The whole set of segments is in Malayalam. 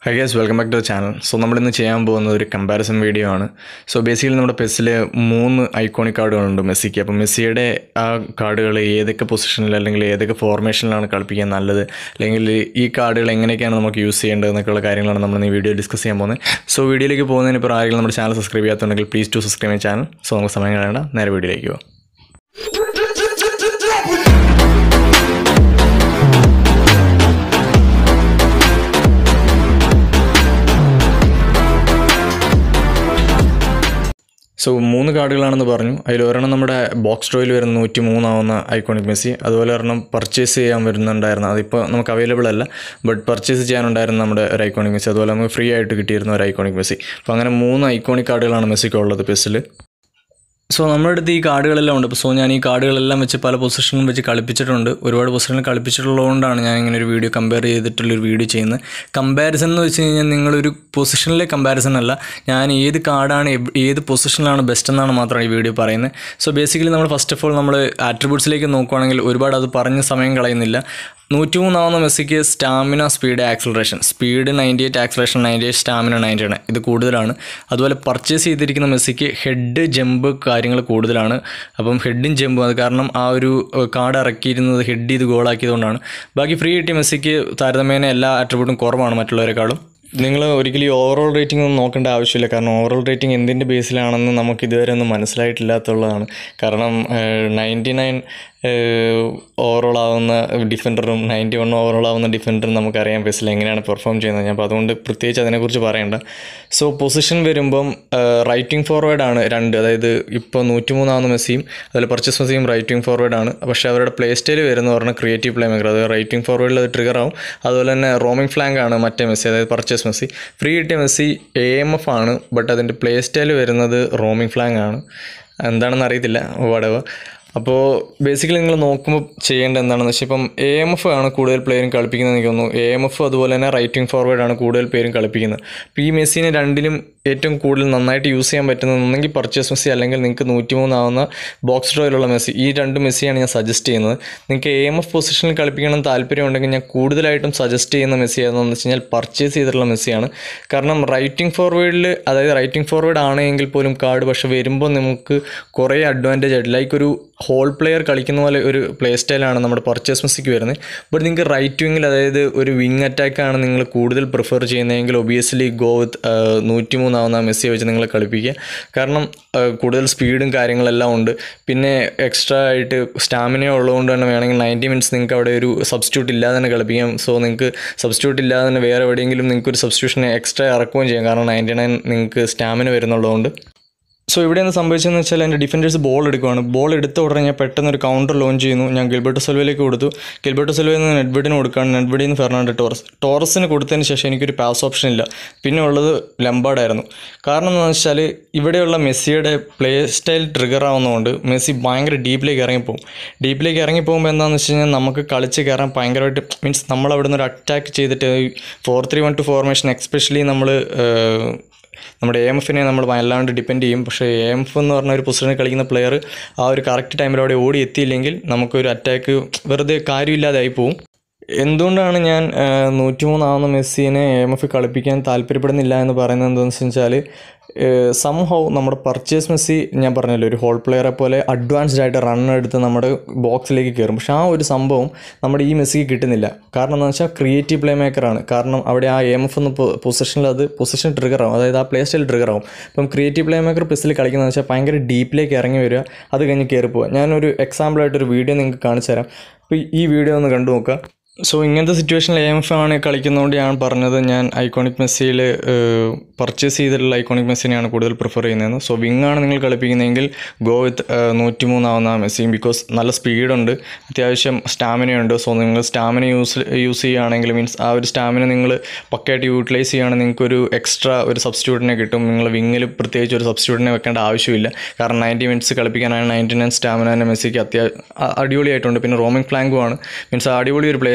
high guys welcome back to channel so നമ്മളിന്ന് ചെയ്യാൻ പോകുന്നത് ഒരു കമ്പാരിസൺ വീഡിയോ ആണ് സോ ബേസിക്കലി നമ്മുടെ പെസ്സിൽ മൂന്ന് ഐക്കോണിക് കാർഡുകളുണ്ട് മെസ്സിക്ക് അപ്പോൾ മെസ്സിയുടെ ആ കാർഡുകൾ ഏതൊക്കെ പൊസിഷനിൽ അല്ലെങ്കിൽ ഏതൊക്കെ ഫോർമേഷനിലാണ് കളിപ്പിക്കാൻ നല്ലത് അല്ലെങ്കിൽ ഈ കാർഡുകൾ എങ്ങനെയൊക്കെയാണ് നമുക്ക് യൂസ് ചെയ്യേണ്ടത് എന്നൊക്കെയുള്ള കാര്യങ്ങളാണ് നമ്മൾ ഈ വീഡിയോ ഡിസ്കസ് ചെയ്യാൻ പോകുന്നത് സോ വീഡിയോയിലേക്ക് പോകുന്നതിന് ഇപ്പോൾ ആരെങ്കിലും നമ്മുടെ ചാനൽ സബ്സ്ക്രൈബ് ചെയ്യാത്തുണ്ടെങ്കിൽ പ്ലീസ് ടു സബ്സ്ക്രൈബ് ചെയ്യുന്ന ചാനൽ സോ നമുക്ക് സമയം കളയണ്ട നേരെ വീഡിയോയിലേക്ക് പോകാം സോ മൂന്ന് കാർഡുകളാണെന്ന് പറഞ്ഞു അതിൽ ഒരെണ്ണം നമ്മുടെ ബോക്സ് ഡ്രോയിൽ വരുന്ന നൂറ്റി മൂന്നാവുന്ന ഐക്കോണിക് മെസ്സി അതുപോലെ ഒരെണ്ണം പർച്ചേസ് ചെയ്യാൻ വരുന്നുണ്ടായിരുന്നു അതിപ്പോൾ നമുക്ക് അവൈലബിൾ അല്ല ബട്ട് പർച്ചേസ് ചെയ്യാനുണ്ടായിരുന്ന നമ്മുടെ ഒരു ഐക്കോണിക് മെസ്സി അതുപോലെ നമുക്ക് ഫ്രീ ആയിട്ട് കിട്ടിയിരുന്ന ഒരു ഐക്കോണിക് മെസ്സി അപ്പോൾ അങ്ങനെ മൂന്ന് ഐക്കോണിക് കാർഡുകളാണ് മെസ്സിക്ക് ഉള്ളത് പെസ്സിൽ സോ നമ്മുടെ അടുത്ത് ഈ കാർഡുകളെല്ലാം ഉണ്ട് സോ ഞാൻ ഈ കാർഡുകളെല്ലാം വെച്ച് പല പൊസിഷനിലും വെച്ച് കളിപ്പിച്ചിട്ടുണ്ട് ഒരുപാട് പൊസിഷനിൽ കളിപ്പിച്ചിട്ടുള്ളതുകൊണ്ടാണ് ഞാൻ ഇങ്ങനെ ഒരു വീഡിയോ കമ്പയർ ചെയ്തിട്ടുള്ളൊരു വീഡിയോ ചെയ്യുന്നത് കമ്പാരിസൺ എന്ന് വെച്ച് കഴിഞ്ഞാൽ നിങ്ങളൊരു പൊസിഷനിലെ കമ്പാരിസൺ അല്ല ഞാൻ ഏത് കാർഡാണ് ഏത് പൊസിഷനിലാണ് ബെസ്റ്റ് എന്നാണ് മാത്രമാണ് ഈ വീഡിയോ പറയുന്നത് സോ ബേസിക്കലി നമ്മൾ ഫസ്റ്റ് ഓഫ് ഓൾ നമ്മൾ ആട്രിബ്യൂട്ട്സിലേക്ക് നോക്കുവാണെങ്കിൽ ഒരുപാട് അത് പറഞ്ഞ് സമയം കളയുന്നില്ല നൂറ്റി മൂന്നാവുന്ന മെസ്സിക്ക് stamina speed acceleration speed ninety eight acceleration ninety eight stamina ninety ആണ് ഇത് കൂടുതലാണ് അതുപോലെ പർച്ചേസ് ചെയ്തിരിക്കുന്ന മെസ്സിക്ക് ഹെഡ് ജമ്പ് കാര്യങ്ങൾ കൂടുതലാണ് അപ്പം ഹെഡും ജമ്പും അത് കാരണം ആ ഒരു കാർഡ് ഇറക്കിയിരുന്നത് ഹെഡ് ചെയ്ത് ഗോളാക്കിയതുകൊണ്ടാണ് ബാക്കി ഫ്രീ കിട്ടിയ മെസ്സിക്ക് താരതമ്യേന എല്ലാ ആട്രിബ്യൂട്ടും കുറവാണ് മറ്റുള്ളവരെക്കാളും നിങ്ങൾ ഒരിക്കലും ഓവറോൾ റേറ്റിംഗ് ഒന്നും നോക്കേണ്ട ആവശ്യമില്ല കാരണം ഓവറോൾ റേറ്റിംഗ് എന്തിൻ്റെ ബേസിലാണെന്ന് നമുക്ക് ഇതുവരെ ഒന്നും മനസ്സിലായിട്ടില്ലാത്തുള്ളതാണ് കാരണം നയൻറ്റി നയൻ ഓവറോൾ ആവുന്ന ഡിഫൻഡറും നയൻറ്റി വൺ ഓവറോൾ ആവുന്ന ഡിഫൻഡറും നമുക്കറിയാം ബേസിൽ എങ്ങനെയാണ് പെർഫോം ചെയ്യുന്നത് ഞാൻ അപ്പോൾ അതുകൊണ്ട് പ്രത്യേകിച്ച് അതിനെക്കുറിച്ച് പറയണ്ട സോ പൊസിഷൻ വരുമ്പം റൈറ്റിംഗ് ഫോർവേഡാണ് രണ്ട് അതായത് ഇപ്പോൾ നൂറ്റിമൂന്നാവുന്ന മെസ്സിയും അതുപോലെ പർച്ചേസ് മെസ്സിയും റൈറ്റിംഗ് ഫോർവേഡാണ് പക്ഷേ അവരുടെ പ്ലേ സ്റ്റൈൽ വരുന്ന പറഞ്ഞാൽ ക്രിയേറ്റീവ് പ്ലേ മേക്കർ അത് റൈറ്റിംഗ് ഫോർവേഡിൽ അത് ട്രിഗർ ആവും അതുപോലെ തന്നെ റോമിംഗ് ഫ്ലാങ്ക് ആണ് മറ്റേ മെസ്സി അതായത് പർച്ചേസ് മെസ്സി ഫ്രീ കിട്ടിയ മെസ്സി എ എം എഫ് ആണ് ബട്ട് അതിൻ്റെ പ്ലേ സ്റ്റൈൽ വരുന്നത് റോമിംഗ് ഫ്ലാങ്ക് ആണ് എന്താണെന്ന് അറിയത്തില്ല വടവ് അപ്പോൾ ബേസിക്കലി നിങ്ങൾ നോക്കുമ്പോൾ ചെയ്യേണ്ടത് എന്താണെന്ന് വെച്ചാൽ ഇപ്പം എ എം എഫ് ആണ് കൂടുതൽ പേരും കളിപ്പിക്കുന്നത് എനിക്ക് തോന്നുന്നു എ എം എഫ് അതുപോലെ തന്നെ റൈറ്റിംഗ് ഫോർവേഡ് ആണ് കൂടുതൽ പേരും കളിപ്പിക്കുന്നത് അപ്പോൾ ഈ മെസ്സിനെ രണ്ടിലും ഏറ്റവും കൂടുതൽ നന്നായിട്ട് യൂസ് ചെയ്യാൻ പറ്റുന്നത് ഒന്നെങ്കിൽ പർച്ചേസ് മെസ്സി അല്ലെങ്കിൽ നിങ്ങൾക്ക് നൂറ്റിമൂന്നാവുന്ന ബോക്സ് ഡ്രോയിലുള്ള മെസ്സി ഈ രണ്ട് മെസ്സിയാണ് ഞാൻ സജസ്റ്റ് ചെയ്യുന്നത് നിങ്ങൾക്ക് എ എം എഫ് പൊസിഷനിൽ കളിപ്പിക്കണം താല്പര്യമുണ്ടെങ്കിൽ ഞാൻ കൂടുതലായിട്ടും സജസ്റ്റ് ചെയ്യുന്ന മെസ്സി ഏതാണെന്ന് വെച്ച് കഴിഞ്ഞാൽ പർച്ചേസ് ചെയ്തിട്ടുള്ള മെസ്സിയാണ് കാരണം റൈറ്റിംഗ് ഫോർവേഡിൽ അതായത് റൈറ്റിംഗ് ഫോർവേഡ് ആണെങ്കിൽ പോലും കാർഡ് പക്ഷേ വരുമ്പോൾ നമുക്ക് കുറേ അഡ്വാൻറ്റേജ് ആയിട്ട് ലൈക്ക് ഒരു ഹോൾ പ്ലെയർ കളിക്കുന്ന പോലെ ഒരു പ്ലേ സ്റ്റൈലാണ് നമ്മുടെ പർച്ചേസ് മെസ്സിക്ക് വരുന്നത് ബട്ട് നിങ്ങൾക്ക് റൈറ്റ് വിങ്ങിൽ അതായത് ഒരു വിങ് അറ്റാക്കാണ് നിങ്ങൾ കൂടുതൽ പ്രിഫർ ചെയ്യുന്നതെങ്കിൽ ഒബിയസ്ലി ഗോ വിത്ത് നൂറ്റി മൂന്നാവുന്ന മെസ്സിയെ വെച്ച് നിങ്ങൾ കളിപ്പിക്കുക കാരണം കൂടുതൽ സ്പീഡും കാര്യങ്ങളെല്ലാം ഉണ്ട് പിന്നെ എക്സ്ട്രാ ആയിട്ട് സ്റ്റാമിന ഉള്ളതുകൊണ്ട് തന്നെ വേണമെങ്കിൽ നയൻറ്റി മിനിറ്റ്സ് നിങ്ങൾക്ക് അവിടെ ഒരു സബ്സ്റ്റിറ്റ്യൂട്ട് ഇല്ലാതെ തന്നെ കളിപ്പിക്കാം സോ നിങ്ങൾക്ക് സബ്സ്റ്റിറ്റ്യൂട്ട് ഇല്ലാതെ തന്നെ വേറെ എവിടെയെങ്കിലും നിങ്ങൾക്ക് ഒരു സബ്സ്റ്റിറ്റ്യൂഷൻ എക്സ്ട്രാ ഇറക്കുകയും ചെയ്യാം കാരണം നയൻറ്റി നയൻ നിങ്ങൾക്ക് സ്റ്റാമിന വരുന്നുള്ളതുകൊണ്ട് സോ ഇവിടെ നിന്ന് സംഭവിച്ചതെന്ന് വെച്ചാൽ എൻ്റെ ഡിഫൻഡേഴ്സ് ബോൾ എടുക്കുവാണ് ബോൾ എടുത്ത ഉടനെ ഞാൻ പെട്ടെന്ന് ഒരു കൗണ്ടർ ലോഞ്ച് ചെയ്യുന്നു ഞാൻ ഗിൽബർട്ടോ സെൽവയിലേക്ക് കൊടുത്തു ഗിൽബർട്ടോ സെൽവയിൽ നിന്ന് നെഡ്വിഡിന് കൊടുക്കുകയാണ് നെഡ്വിഡിൽ നിന്ന് ഫെർണാണ്ടോ ടോറസ് ടോറസിന് കൊടുത്തതിന് ശേഷം എനിക്കൊരു പാസ് ഓപ്ഷൻ ഇല്ല പിന്നെ ഉള്ളത് ലംബാർഡായിരുന്നു കാരണം എന്ന് വെച്ചാൽ ഇവിടെയുള്ള മെസ്സിയുടെ പ്ലേ സ്റ്റൈൽ ട്രിഗർ ആവുന്നതുകൊണ്ട് മെസ്സി ഭയങ്കര ഡീപ്പിലേക്ക് ഇറങ്ങിപ്പോകും ഡീപ്പിലേക്ക് ഇറങ്ങിപ്പോകുമ്പോൾ എന്താണെന്ന് വെച്ച് കഴിഞ്ഞാൽ നമുക്ക് കളിച്ച് കയറാൻ ഭയങ്കരമായിട്ട് മീൻസ് നമ്മൾ അവിടെ നിന്ന് ഒരു അറ്റാക്ക് ചെയ്തിട്ട് four three one two formation especially നമ്മൾ നമ്മുടെ എ എം എഫിനെ നമ്മൾ വല്ലാണ്ട് ഡിപ്പെൻഡ് ചെയ്യും പക്ഷേ എ എം എഫ് എന്ന് പറഞ്ഞ ഒരു പൊസിഷനിൽ കളിക്കുന്ന പ്ലെയർ ആ ഒരു കറക്റ്റ് ടൈമിൽ അവിടെ ഓടി എത്തിയില്ലെങ്കിൽ നമുക്കൊരു അറ്റാക്ക് വെറുതെ കാര്യമില്ലാതായി പോവും എന്തുകൊണ്ടാണ് ഞാൻ നൂറ്റിമൂന്നാവുന്ന മെസ്സിനെ എ എം എഫ് കളിപ്പിക്കാൻ താല്പര്യപ്പെടുന്നില്ല എന്ന് പറയുന്നത് എന്താണെന്ന് വെച്ചാൽ സംഹൗ നമ്മുടെ പർച്ചേസ് മെസ്സി ഞാൻ പറഞ്ഞല്ലോ ഒരു ഹോൾ പ്ലെയറെ പോലെ അഡ്വാൻസ്ഡ് ആയിട്ട് റൺ എടുത്ത് നമ്മുടെ ബോക്സിലേക്ക് കയറും പക്ഷേ ആ ഒരു സംഭവം നമ്മുടെ ഈ മെസ്സിക്ക് കിട്ടുന്നില്ല കാരണം എന്താണെന്ന് വെച്ചാൽ ക്രിയേറ്റീവ് പ്ലേ മേക്കറാണ് കാരണം അവിടെ ആ എം എഫ് എന്ന പൊസിഷനിൽ അത് പൊസിഷൻ ട്രിഗർ ആവും അതായത് ആ പ്ലേ സ്റ്റൈൽ ട്രിഗർ ആവും അപ്പം ക്രിയേറ്റീവ് പ്ലേ മേക്കർ പെസ്സിൽ കളിക്കുന്നതെന്ന് വെച്ചാൽ ഭയങ്കര ഡീപ്പിലേക്ക് ഇറങ്ങി വരിക അത് കഴിഞ്ഞ് കയറി പോവുക ഞാനൊരു എക്സാമ്പിളായിട്ടൊരു വീഡിയോ നിങ്ങൾക്ക് കാണിച്ചു തരാം അപ്പോൾ ഈ വീഡിയോ ഒന്ന് കണ്ടു നോക്കുക സോ ഇങ്ങനത്തെ സിറ്റുവേഷനിൽ എം എഫ് ആണ് കളിക്കുന്നതുകൊണ്ട് ഞാൻ പറഞ്ഞത് ഞാൻ ഐക്കോണിക് മെസ്സിയിൽ പർച്ചേസ് ചെയ്തിട്ടുള്ള ഐക്കോണിക് മെസ്സിനെയാണ് കൂടുതൽ പ്രിഫർ ചെയ്യുന്നത് സോ വിങ് ആണ് നിങ്ങൾ കളിപ്പിക്കുന്നതെങ്കിൽ ഗോ വിത്ത് നൂറ്റി മൂന്നാവുന്ന മെസ്സിയും ബിക്കോസ് നല്ല സ്പീഡുണ്ട് അത്യാവശ്യം സ്റ്റാമിനയുണ്ട് സോ നിങ്ങൾ സ്റ്റാമിന യൂസ് യൂസ് ചെയ്യുകയാണെങ്കിൽ മീൻസ് ആ ഒരു സ്റ്റാമിന നിങ്ങൾ പക്കയായിട്ട് യൂട്ടിലൈസ് ചെയ്യുകയാണെങ്കിൽ നിങ്ങൾക്കൊരു എക്സ്ട്രാ ഒരു സബ്സ്റ്റിറ്റ്യൂട്ടിനെ കിട്ടും നിങ്ങൾ വിങ്ങിൽ പ്രത്യേകിച്ച് ഒരു സബ്സ്റ്റിറ്റ്യൂട്ടിനെ വെക്കേണ്ട ആവശ്യമില്ല കാരണം നയൻറ്റി മിനിറ്റ്സ് കളിപ്പിക്കാനാണ് നയൻറ്റി നയൻ സ്റ്റാമിന മെസ്സിക്ക് അത്യാവശ്യം അടിപൊളിയായിട്ടുണ്ട് പിന്നെ റോമിംഗ് ഫ്ലാങ്കും ആണ് മീൻസ് അടിപൊളി ഒരു പ്ലേ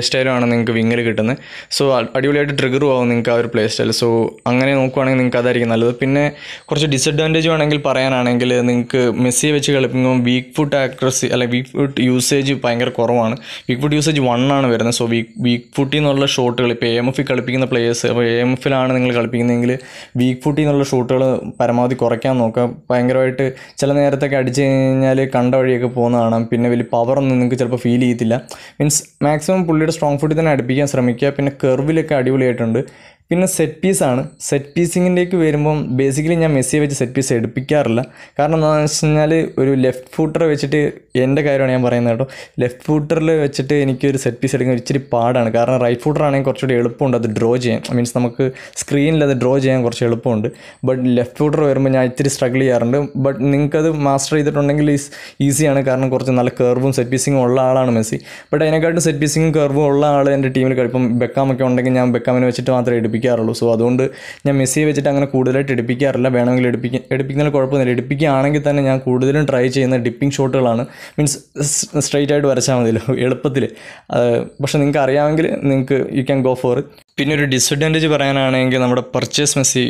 സ്റ്റൈലുമാണ് നിങ്ങൾക്ക് വിങ്ങിൽ കിട്ടുന്നത് സോ അടിപൊളിയായിട്ട് ട്രിഗറും ആവും നിങ്ങൾക്ക് ആ ഒരു പ്ലേ സ്റ്റൈൽ സോ അങ്ങനെ നോക്കുവാണെങ്കിൽ നിങ്ങൾക്ക് അതായിരിക്കും നല്ലത് പിന്നെ കുറച്ച് ഡിസഡ്വാൻറ്റേജ് വേണമെങ്കിൽ പറയാനാണെങ്കിൽ നിങ്ങൾക്ക് മെസ്സിയെ വെച്ച് കളിക്കുമ്പോൾ വീക്ക് ഫുട്ട് ആക്രസി അല്ലെ വീക്ക് ഫുട്ട് യൂസേജ് ഭയങ്കര കുറവാണ് വീക്ക് ഫുട്ട് യൂസേജ് വൺ ആണ് വരുന്നത് സോ വീക്ക് വീക്ക് ഫുട്ടിൽ നിന്നുള്ള ഷോട്ടുകൾ ഇപ്പോൾ എ എം എഫിൽ കളിപ്പിക്കുന്ന പ്ലേയേഴ്സ് അപ്പോൾ എ എം എഫിലാണ് നിങ്ങൾ കളിപ്പിക്കുന്നതെങ്കിൽ വീക്ക് ഫുട്ടിൽ നിന്നുള്ള ഷോട്ടുകൾ പരമാവധി കുറയ്ക്കാൻ നോക്കുക ഭയങ്കരമായിട്ട് ചില നേരത്തൊക്കെ അടിച്ചു കഴിഞ്ഞാൽ കണ്ട വഴിയൊക്കെ പോകുന്ന കാണാം പിന്നെ വലിയ പവറൊന്നും നിങ്ങൾക്ക് ചിലപ്പോൾ ഫീൽ ചെയ്യത്തില്ല മീൻസ് മാക്സിമം പുള്ളിയുടെ സ്ട്രോങ് ഫുട്ടിൽ തന്നെ അടുപ്പിക്കാൻ ശ്രമിക്കുക പിന്നെ കെർവിലൊക്കെ അടിപൊളിയായിട്ടുണ്ട് പിന്നെ സെറ്റ് പീസാണ് സെറ്റ് പീസിങ്ങിലേക്ക് വരുമ്പം ബേസിക്കലി ഞാൻ മെസ്സിയെ വെച്ച് സെറ്റ് പീസ് എടുപ്പിക്കാറില്ല കാരണം എന്താണെന്ന് വെച്ച് കഴിഞ്ഞാൽ ഒരു ലെഫ്റ്റ് ഫൂട്ടർ വെച്ചിട്ട് എൻ്റെ കാര്യമാണ് ഞാൻ പറയുന്നത് കേട്ടോ ലെഫ്റ്റ് ഫൂട്ടറിൽ വെച്ചിട്ട് എനിക്കൊരു സെറ്റ് പീസ് എടുക്കാൻ ഇച്ചിരി പാടാണ് കാരണം റൈറ്റ് ഫൂട്ടർ ആണെങ്കിൽ കുറച്ചുകൂടി എളുപ്പമുണ്ട് അത് ഡ്രോ ചെയ്യാൻ മീൻസ് നമുക്ക് സ്ക്രീനിൽ അത് ഡ്രോ ചെയ്യാൻ കുറച്ച് എളുപ്പമുണ്ട് ബട്ട് ലെഫ്റ്റ് ഫൂട്ടർ വരുമ്പോൾ ഞാൻ ഇത്തിരി സ്ട്രഗിൾ ചെയ്യാറുണ്ട് ബട്ട് നിങ്ങൾക്കത് മാസ്റ്റർ ചെയ്തിട്ടുണ്ടെങ്കിൽ ഈസ് ഈസിയാണ് കാരണം കുറച്ച് നല്ല കർവും സെറ്റ് പീസിങ്ങും ഉള്ള ആളാണ് മെസ്സി ബട്ട് അതിനെക്കാട്ടും സെറ്റ് പീസിങ്ങും കർവും ഉള്ള ആൾ എൻ്റെ ടീമിൽ കളിപ്പം ബെക്കാമൊക്കെ ഉണ്ടെങ്കിൽ ഞാൻ ബെക്കാമിനെ വെച്ചിട്ട് മാത്രമേ എടുപ്പിക്കാറുള്ളൂ സോ അതുകൊണ്ട് ഞാൻ മെസ്സിയെ വെച്ചിട്ട് അങ്ങനെ കൂടുതലായിട്ട് എടുപ്പിക്കാറില്ല വേണമെങ്കിൽ എടുപ്പിക്കാൻ എടുപ്പിക്കുന്നതിൽ കുഴപ്പമൊന്നുമില്ല എടുപ്പിക്കുകയാണെങ്കിൽ തന്നെ ഞാൻ കൂടുതലും ട്രൈ ചെയ്യുന്ന ഡിപ്പിംഗ് ഷോട്ടുകളാണ് മീൻസ് സ്ട്രൈറ്റ് ആയിട്ട് വരച്ചാൽ മതിയല്ലോ എളുപ്പത്തിൽ പക്ഷെ നിങ്ങൾക്ക് അറിയാമെങ്കിൽ നിങ്ങൾക്ക് യു ക്യാൻ ഗോ ഫോർ പിന്നെ ഒരു ഡിസഡ്വാൻറ്റേജ് പറയാനാണെങ്കിൽ നമ്മുടെ പർച്ചേസ് മെസ്സി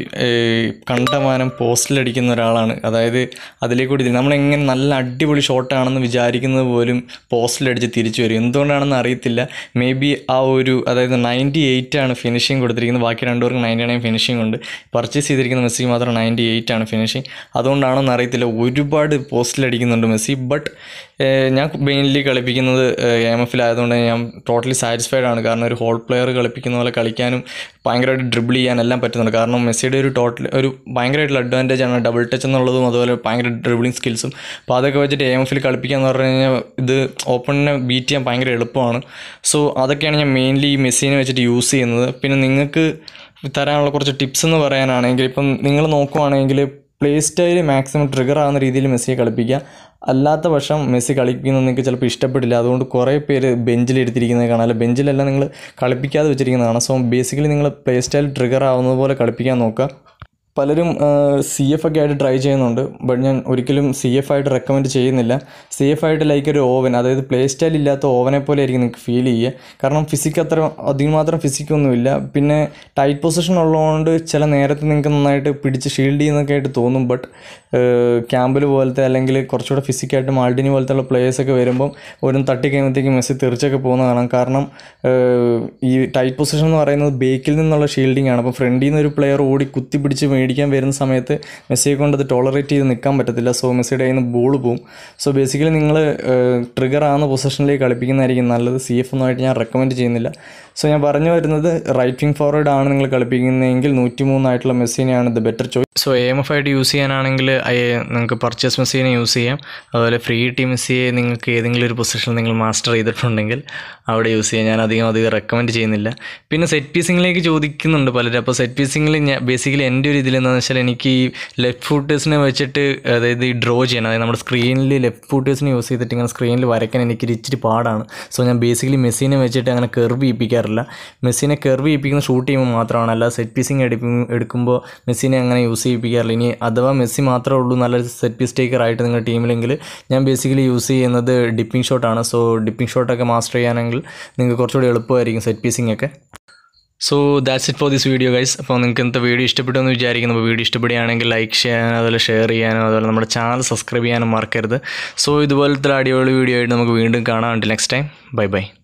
കണ്ടമാനം പോസ്റ്റിലടിക്കുന്ന ഒരാളാണ് അതായത് അതിലേക്ക് കൂടി നമ്മളെങ്ങനെ നല്ല അടിപൊളി ഷോട്ടാണെന്ന് വിചാരിക്കുന്നത് പോലും പോസ്റ്റിലടിച്ച് തിരിച്ചു വരും എന്തുകൊണ്ടാണെന്ന് അറിയത്തില്ല മേ ബി ആ ഒരു അതായത് നയൻറ്റി എയ്റ്റ് ആണ് ഫിനിഷിങ് കൊടുത്തിരിക്കുന്നത് ബാക്കി രണ്ടുപേർക്ക് നയൻറ്റി നയൻ ഫിനിഷിംഗ് ഉണ്ട് പർച്ചേസ് ചെയ്തിരിക്കുന്ന മെസ്സി മാത്രം നയൻറ്റി എയ്റ്റ് ആണ് ഫിനിഷിംഗ് അതുകൊണ്ടാണോന്ന് അറിയത്തില്ല ഒരുപാട് പോസ്റ്റിലടിക്കുന്നുണ്ട് മെസ്സി ബട്ട് ഞാൻ മെയിൻലി കളിപ്പിക്കുന്നത് എം എഫിലായതുകൊണ്ട് ഞാൻ ടോട്ടലി സാറ്റിസ്ഫൈഡ് ആണ് കാരണം ഒരു ഹോൾ പ്ലെയർ കളിപ്പിക്കുന്ന പോലെ കളിക്കാനും ഭയങ്കരമായിട്ട് ഡ്രിബിൾ ചെയ്യാനെല്ലാം പറ്റുന്നുണ്ട് കാരണം മെസ്സിയുടെ ഒരു ടോട്ടൽ ഒരു ഭയങ്കരമായിട്ടുള്ള അഡ്വാൻറ്റേജ് ആണ് ഡബിൾ ടച്ച് എന്നുള്ളതും അതുപോലെ ഭയങ്കര ഡ്രിബിളിങ് സ്കിൽസും അപ്പോൾ അതൊക്കെ വെച്ചിട്ട് എം എഫിൽ കളിപ്പിക്കുക എന്ന് പറഞ്ഞു കഴിഞ്ഞാൽ ഇത് ഓപ്പണിനെ ബീറ്റ് ചെയ്യാൻ ഭയങ്കര എളുപ്പമാണ് സോ അതൊക്കെയാണ് ഞാൻ മെയിൻലി ഈ മെസ്സിനെ വെച്ചിട്ട് യൂസ് ചെയ്യുന്നത് പിന്നെ നിങ്ങൾക്ക് തരാനുള്ള കുറച്ച് ടിപ്സ് എന്ന് പറയാനാണെങ്കിൽ ഇപ്പം നിങ്ങൾ നോക്കുവാണെങ്കിൽ പ്ലേ സ്റ്റൈൽ മാക്സിമം ട്രിഗർ ആവുന്ന രീതിയിൽ മെസ്സിയെ കളിപ്പിക്കുക അല്ലാത്ത പക്ഷം മെസ്സി കളിക്കുന്നത് നിങ്ങൾക്ക് ചിലപ്പോൾ ഇഷ്ടപ്പെടില്ല അതുകൊണ്ട് കുറേ പേര് ബെഞ്ചിലിരുത്തിരിക്കുന്നത് കാണാം അല്ല ബെഞ്ചിലെല്ലാം നിങ്ങൾ കളിപ്പിക്കാതെ വെച്ചിരിക്കുന്നത് കാണാം സോ ബേസിക്കലി നിങ്ങൾ പ്ലേ സ്റ്റൈൽ ട്രിഗർ ആവുന്നത് പോലെ കളിപ്പിക്കാൻ നോക്കുക പലരും സി എഫ് ഒക്കെ ആയിട്ട് ട്രൈ ചെയ്യുന്നുണ്ട് ബട്ട് ഞാൻ ഒരിക്കലും സി എഫ് ആയിട്ട് റെക്കമെൻഡ് ചെയ്യുന്നില്ല സി എഫ് ആയിട്ട് ലൈക്ക് ഒരു ഓവൻ അതായത് പ്ലേ സ്റ്റൈൽ ഇല്ലാത്ത ഓവനെ പോലെ ആയിരിക്കും നിങ്ങൾക്ക് ഫീൽ ചെയ്യുക കാരണം ഫിസിക്ക് അത്ര അധികം മാത്രം ഫിസിക്കൊന്നുമില്ല പിന്നെ ടൈറ്റ് പൊസിഷൻ ഉള്ളതുകൊണ്ട് ചില നേരത്തെ നിങ്ങൾക്ക് നന്നായിട്ട് പിടിച്ച് ഷീൽഡ് ചെയ്യുന്നൊക്കെ ആയിട്ട് തോന്നും ബട്ട് ക്യാമ്പിൽ പോലത്തെ അല്ലെങ്കിൽ കുറച്ചുകൂടെ ഫിസിക്കായിട്ട് മാൾഡിനി പോലത്തെ പ്ലേയേഴ്സൊക്കെ വരുമ്പം ഒരു തട്ടി കഴിയുമ്പോഴത്തേക്കും മെസ്സി തെറിച്ചൊക്കെ പോകുന്ന കാണാം കാരണം ഈ ടൈറ്റ് പൊസിഷൻ എന്ന് പറയുന്നത് ബേക്കിൽ നിന്നുള്ള ഷീൽഡിംഗ് ആണ് അപ്പോൾ ഫ്രണ്ടിൽ നിന്ന് ഒരു പ്ലെയർ ഓടി കുത്തി പിടിച്ച് മേടിക്കാൻ വരുന്ന സമയത്ത് മെസ്സിയെ കൊണ്ട് അത് ടോളറേറ്റ് ചെയ്ത് നിൽക്കാൻ പറ്റത്തില്ല സോ മെസ്സിയുടെ കയ്യിൽ നിന്ന് ബോൾ പോവും സോ ബേസിക്കലി നിങ്ങൾ ട്രിഗർ ആവുന്ന പൊസിഷനിലേക്ക് കളിപ്പിക്കുന്നതായിരിക്കും നല്ലത് സി എഫ് ഒന്നുമായിട്ട് ഞാൻ റെക്കമെൻഡ് ചെയ്യുന്നില്ല സോ ഞാൻ പറഞ്ഞു വരുന്നത് റൈറ്റ് വിങ് ഫോർവേഡ് ആണ് നിങ്ങൾ കളിപ്പിക്കുന്നതെങ്കിൽ നൂറ്റി മൂന്നായിട്ടുള്ള മെസ്സിനെയാണ് the better choice so M F ആയിട്ട് യൂസ് ചെയ്യാനാണെങ്കിൽ നിങ്ങൾക്ക് പർച്ചേസ് മെസ്സിനെ യൂസ് ചെയ്യാം അതുപോലെ ഫ്രീ ടി മെസ്സിയെ നിങ്ങൾക്ക് ഏതെങ്കിലും ഒരു പൊസിഷൻ നിങ്ങൾ മാസ്റ്റർ ചെയ്തിട്ടുണ്ടെങ്കിൽ അവിടെ യൂസ് ചെയ്യാം ഞാൻ അധികം അധികം റെക്കമെൻഡ് ചെയ്യുന്നില്ല പിന്നെ സെറ്റ് പീസിങ്ങിലേക്ക് ചോദിക്കുന്നുണ്ട് പലരും അപ്പോൾ സെറ്റ് പീസിങ്ങിൽ ഞാൻ ബേസിക്കലി എൻ്റെ ഒരു ഇതിൽ എന്താണെന്ന് വെച്ചാൽ എനിക്ക് ഈ ലെഫ്റ്റ് ഫൂട്ടേഴ്സിനെ വെച്ചിട്ട് അതായത് ഈ ഡ്രോ ചെയ്യണം അതായത് നമ്മുടെ സ്ക്രീനിൽ ലെഫ്റ്റ് ഫൂട്ടേഴ്സിനെ യൂസ് ചെയ്തിട്ട് ഇങ്ങനെ സ്ക്രീനിൽ വരയ്ക്കാൻ എനിക്ക് ഇച്ചിരി പാടാണ് സോ ഞാൻ ബേസിക്കലി മെസ്സിനെ വെച്ചിട്ട് അങ്ങനെ കെർവ് ചെയ്യിപ്പിക്കാറില്ല മെസ്സിനെ കെർവ് ചെയ്യിപ്പിക്കുന്ന ഷൂട്ട് ചെയ്യുമ്പോൾ മാത്രമാണ് അല്ല സെറ്റ് പീസിങ് എടുക്കും എടുക്കുമ്പോൾ മെസ്സിനെ അങ്ങനെ യൂസ് ചെയ്യിപ്പിക്കാറില്ല ഇനി അഥവാ മെസ്സി മാത്രമേ ഉള്ളൂ നല്ല സെറ്റ് പീസ് ടേക്കർ ആയിട്ട് നിങ്ങളുടെ ടീമിലെങ്കിൽ ഞാൻ ബേസിക്കലി യൂസ് ചെയ്യുന്നത് ഡിപ്പിംഗ് ഷോട്ടാണ് സോ ഡിപ്പിംഗ് ഷോട്ടൊക്കെ മാസ്റ്റർ ചെയ്യാനെങ്കിൽ നിങ്ങൾക്ക് കുറച്ചുകൂടി എളുപ്പമായിരിക്കും സെറ്റ് പീസിംഗ് ഒക്കെ so that's it for this video guys അപ്പോൾ നിങ്ങൾക്ക് ഇന്നത്തെ വീഡിയോ ഇഷ്ടപ്പെട്ടു എന്ന് വിചാരിക്കുന്നു അപ്പോൾ വീഡിയോ ഇഷ്ടപ്പെടുകയാണെങ്കിൽ ലൈക്ക് ചെയ്യാനും അതുപോലെ ഷെയർ ചെയ്യാനും അതുപോലെ നമ്മുടെ ചാനൽ സബ്സ്ക്രൈബ് ചെയ്യാനും മറക്കരുത് സോ ഇതുപോലത്തെ അടിപൊളി വീഡിയോ ആയിട്ട് നമുക്ക് വീണ്ടും കാണാം നെക്സ്റ്റ് ടൈം ബൈ ബൈ